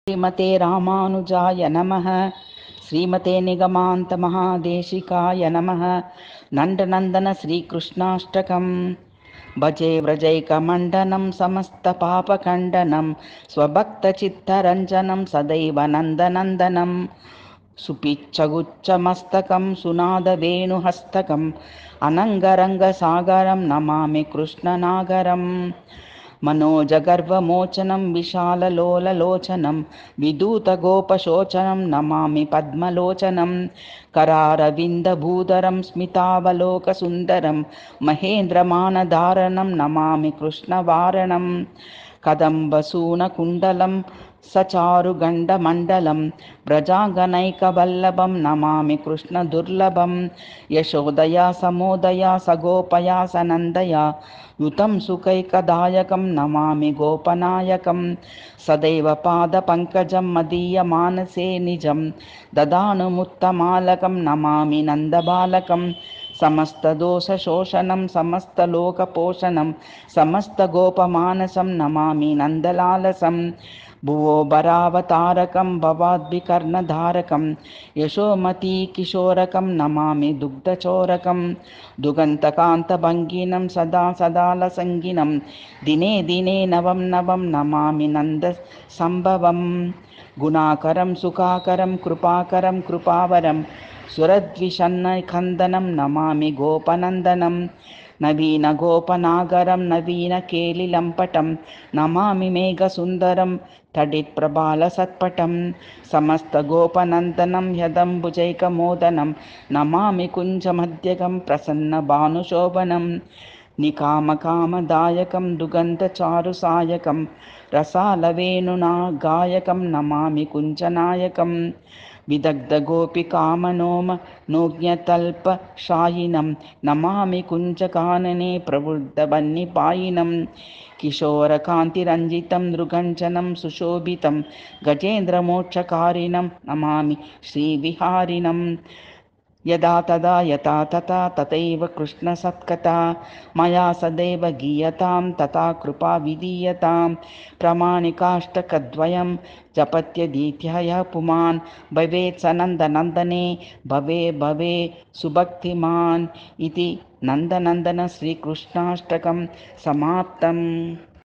శ్రీమతే రామానుజాయ నమ శ్రీమతే నిగమాంతమహాదేశికాయ నమ నందనందన శ్రీకృష్ణాష్టకం భజే వ్రజైకమండనం సమస్తపాపఖండనం స్వభక్తచిత్తరంజనం సదైవ నందనందనం సుపిచ్చగుచ్చమస్తకం సునాదవేణుహస్తకం అనంగరంగసాగరం నమామి కృష్ణనాగరం మనోజగర్వమోచనం విశాలలోలలోచనం విదూతగోపశోచనం నమామి పద్మలోచనం करारविन्दभूधरं स्मितावलोकसुन्दरं महेन्द्रमानधारणं नमामि कृष्णवारणं कदम्बसूनकुण्डलं सचारुगण्डमण्डलं व्रजाङ्गनैकवल्लभं नमामि कृष्णदुर्लभं यशोदया समोदया सगोपया सनन्दया युतं सुखैकदायकं नमामि गोपनायकं सदैव पादपङ्कजं मदीयमानसे निजं ददानुमुत्तमालकं नमामि नन्दबालकं समस्तदोषशोषणं समस्तलोकपोषणं समस्तगोपमानसं नमामि नन्दलालसं भुवो बरावतारकं भवाद्भिकर्णधारकं यशोमतीकिशोरकं नमामि दुग्धचोरकं दुगन्तकान्तभङ्गिनं सदा सदालसङ्गिनं दिने दिने नवं नवं नमामि नन्दसम्भवं गुणाकरं सुखाकरं कृपाकरं कृपावरं सुरद्विषन्नखन्दनं नमामि गोपनन्दनं नवीनगोपनागरं नवीनकेलिलम्पटं नमामि मेघसुन्दरं तडित्प्रबालसत्पटं समस्तगोपनन्दनं ह्यदम्बुजैकमोदनं नमामि कुञ्जमध्यगं प्रसन्नभानुशोभनं निकामकामदायकं दुगन्धचारुसायकं रसालवेणुना गायकं नमामि कुञ्जनायकं विदग्धगोपिकामनोम नोज्ञतल्पशायिनं नमामि कुञ्जकानने प्रवृद्धवह्निपायिनं किशोरकान्तिरञ्जितं नृगञ्जनं सुशोभितं गजेन्द्रमोक्षकारिणं नमामि श्रीविहारिणं यदा तदा यथा तथा तथैव कृष्णसत्कथा मया सदैव गीयतां तथा कृपा विधीयतां प्रामाणिकाष्टकद्वयं जपत्यदीत्यः पुमान् भवेत् सनन्दनन्दने भवे भवे सुभक्तिमान् इति नन्दनन्दन श्रीकृष्णाष्टकं समाप्तम्